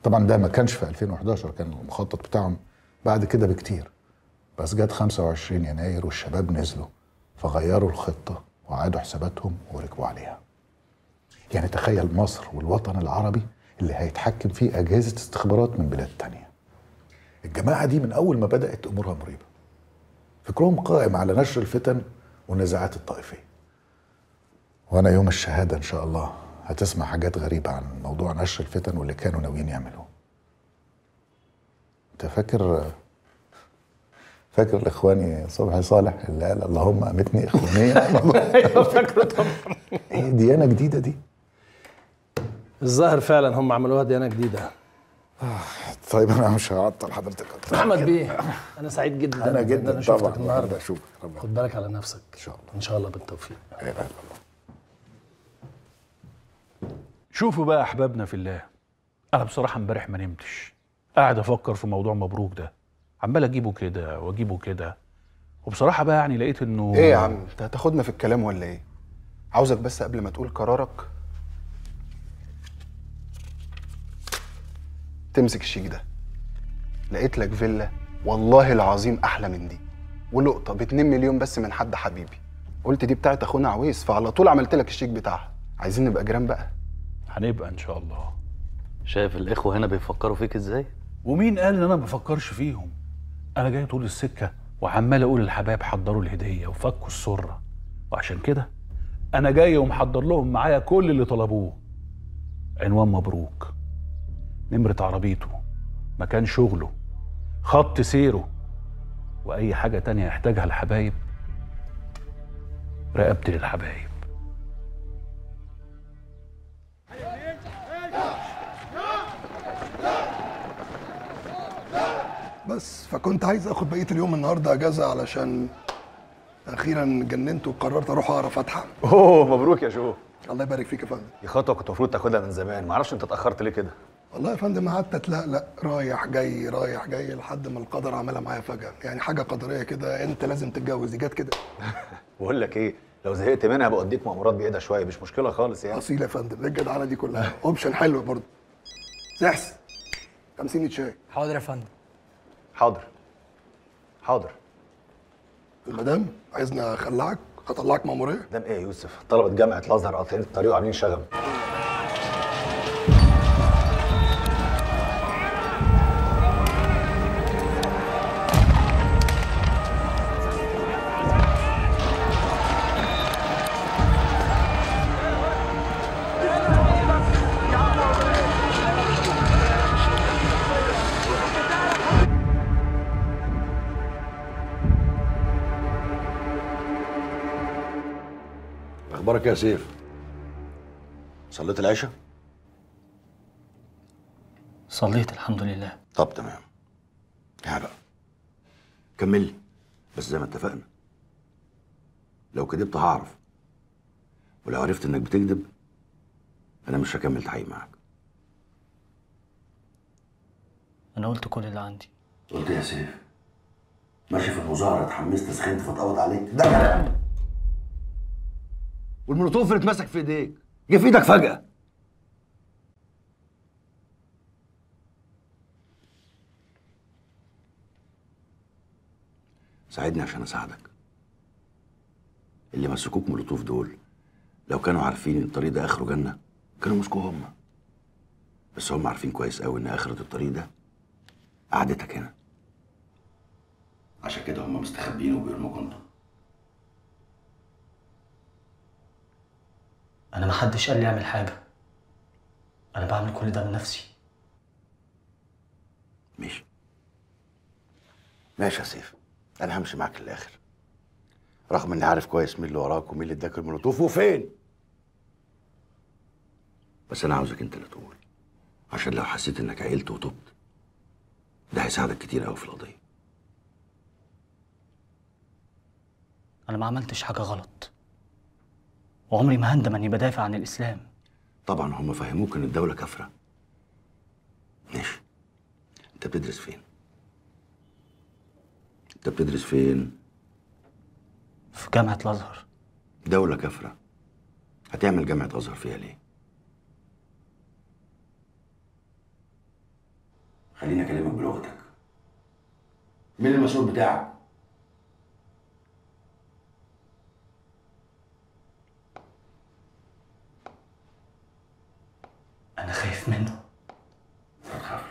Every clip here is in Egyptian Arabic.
طبعا ده ما كانش في 2011 كان المخطط بتاعهم بعد كده بكتير بس جت 25 يناير والشباب نزلوا فغيروا الخطة وعادوا حساباتهم وركبوا عليها يعني تخيل مصر والوطن العربي اللي هيتحكم فيه أجهزة استخبارات من بلاد تانية الجماعة دي من أول ما بدأت أمورها مريبة فكرهم قائم على نشر الفتن والنزاعات الطائفية وأنا يوم الشهادة إن شاء الله هتسمع حاجات غريبة عن موضوع نشر الفتن واللي كانوا ناويين يعملوه أنت فاكر فاكر الإخواني صبحي صالح اللي قال اللهم أمتني إخوانية ايوه فاكره طبعا إيه ديانة جديدة دي الظاهر فعلا هم عملوها ديانه جديده طيب أنا مش هعطل حضرتك أكتر محمد بيه انا سعيد جدا أنا إن جدا انا شفتك طبعا النهارده أشوفك ربنا خد بالك على نفسك إن شاء الله ان شاء الله بالتوفيق لا إله إلا الله شوفوا بقى احبابنا في الله انا بصراحه امبارح ما نمتش قاعد افكر في موضوع مبروك ده عمال اجيبه كده واجيبه كده وبصراحه بقى يعني لقيت انه ايه يا عم انت هتاخدنا في الكلام ولا ايه عاوزك بس قبل ما تقول قرارك تمسك الشيك ده لقيت لك فيلا والله العظيم احلى من دي ولقطه ب 2 مليون بس من حد حبيبي قلت دي بتاعت اخونا عويس فعلى طول عملت لك الشيك بتاعها عايزين نبقى جيران بقى هنبقى ان شاء الله شايف الاخوه هنا بيفكروا فيك ازاي ومين قال ان انا ما بفكرش فيهم انا جاي طول السكه وعمال اقول للحبايب حضروا الهديه وفكوا السره وعشان كده انا جاي ومحضر لهم معايا كل اللي طلبوه عنوان مبروك نمره عربيته مكان شغله خط سيره واي حاجه تانية يحتاجها الحبايب رقبتي للحبايب بس فكنت عايز اخد بقيه اليوم النهارده اجازه علشان اخيرا جننت وقررت اروح اقرا فاتحه اوه مبروك يا جو الله يبارك فيك يا فندم دي خطوه كنت المفروض تاخدها من زمان معرفش انت اتاخرت ليه كده والله يا فندم قعدت اتلقلق رايح جاي رايح جاي لحد ما القدر عملها معايا فجاه يعني حاجه قدريه كده انت لازم تتجوز دي جت كده بقول لك ايه لو زهقت منها بوديك مأمورات بعيده شويه مش مشكله خالص يعني اصيل يا فندم ايه الجدعنه دي كلها اوبشن حلو برضه سحس 50 شاي حاضر يا فندم حاضر حاضر المدام عايزني اخلعك هطلعك مأمورية مدام ايه يا يوسف طلبه جامعه الازهر قاطعين الطريق وعاملين شغب اخبارك إيه يا سيف صليت العشاء صليت الحمد لله طب تمام ها بقى كمل لي بس زي ما اتفقنا لو كدبت هعرف ولو عرفت انك بتكذب انا مش هكمل تحقيق معاك انا قلت كل اللي عندي قلت إيه يا سيف ماشي في المظاهره اتحمست سخنت فاتقبض عليك ده كلام والمولوتوف اللي اتمسك في ايديك جه في ايدك فجاه ساعدني عشان اساعدك اللي مسكوك مولوتوف دول لو كانوا عارفين ان الطريق ده اخره جنه كانوا مسكوه هم بس هم عارفين كويس قوي ان اخره الطريق ده قعدتك هنا عشان كده هم مستخبيين وبيرموك انت انا ما حدش قال لي اعمل حاجه انا بعمل كل ده بنفسي ماشي ماشي يا سيف انا همشي معاك للاخر رغم اني عارف كويس مين اللي وراك ومين اللي اداك المولوتوف وفين بس انا عاوزك انت اللي تقول عشان لو حسيت انك عقلت وتبت ده هيساعدك كتير قوي في القضيه انا ما عملتش حاجه غلط وعمري ما هندم اني بدافع عن الاسلام طبعا هم فهموك ان الدوله كافره ماشي انت بتدرس فين انت بتدرس فين في جامعه الازهر دولة كافرة هتعمل جامعة أزهر فيها ليه؟ خليني اكلمك بلغتك مين المسؤول بتاعك انا خايف منه ما تخافش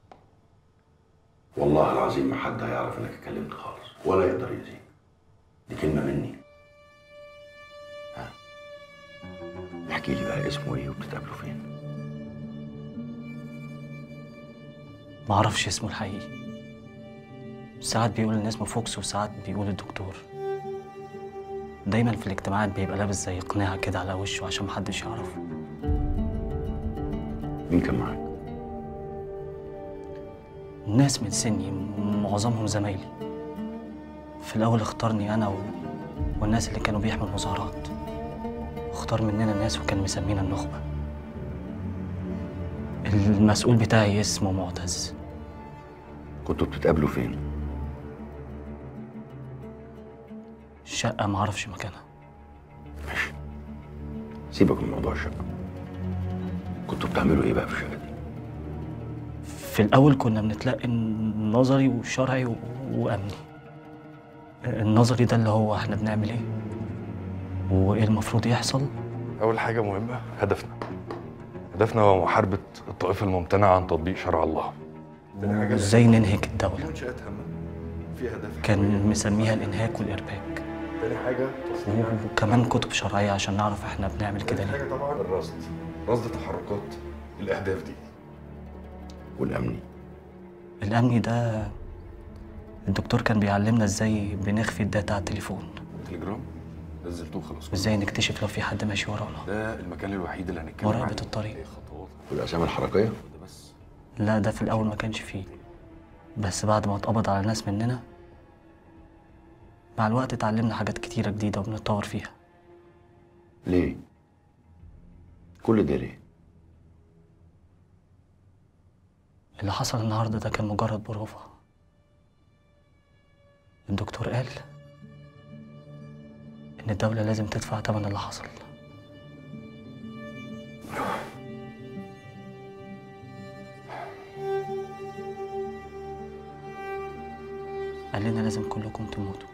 والله العظيم ما حد هيعرف انك اتكلمت خالص ولا يقدر يأذيك دي كلمة مني ها احكي لي بقى اسمه ايه وبتتقابلوا فين ما اعرفش اسمه الحقيقي ساعات بيقول ان اسمه فوكس وساعات بيقول الدكتور دايما في الاجتماعات بيبقى لابس زي قناع كده على وشه عشان محدش يعرفه مين كان معاك ناس من سني معظمهم زمايلي في الأول اختارني أنا و... والناس اللي كانوا بيحموا المظاهرات اختار مننا ناس وكان مسمينا النخبة المسؤول بتاعي اسمه معتز كنتوا بتتقابلوا فين شقة معرفش مكانها سيبك من موضوع الشقة كنتوا بتعملوا ايه بقى في الشقة دي في الأول كنا بنتلقي نظري وشرعي و... وأمني النظري ده اللي هو احنا بنعمل ايه وايه المفروض يحصل أول حاجة مهمة هدفنا هدفنا هو محاربة الطائفة الممتنعة عن تطبيق شرع الله وازاي ننهك الدولة منشآت هامة في أهداف كان مسميها الإنهاك والإرباك تاني حاجة تصنيع وكمان كتب شرعية عشان نعرف احنا بنعمل كده تاني ليه حاجة طبعا الرصد رصد تحركات الأهداف دي والأمني الأمني ده الدكتور كان بيعلمنا ازاي بنخفي الداتا على التليفون تليجرام نزلتوه خلاص وازاي نكتشف لو في حد ماشي ورانا ده المكان الوحيد اللي هنتكلم مراقبة عنه. الطريق. إيه خطوات والأسامي الحركية ده بس لا ده في الأول ما كانش فيه بس بعد ما اتقبض على ناس مننا مع الوقت اتعلمنا حاجات كتيرة جديدة وبنتطور فيها ليه كل ده ليه اللي حصل النهاردة ده كان مجرد بروفة الدكتور قال إن الدولة لازم تدفع تمن اللي حصل قال لنا لازم كلكم تموتوا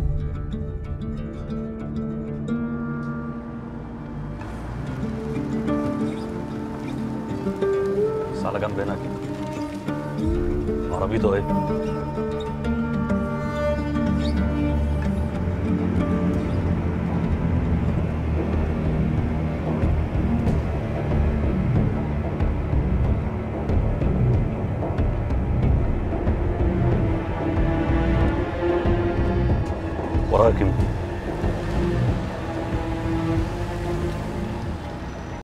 بس على جنب هنا كده عربيته ايه وراك يمين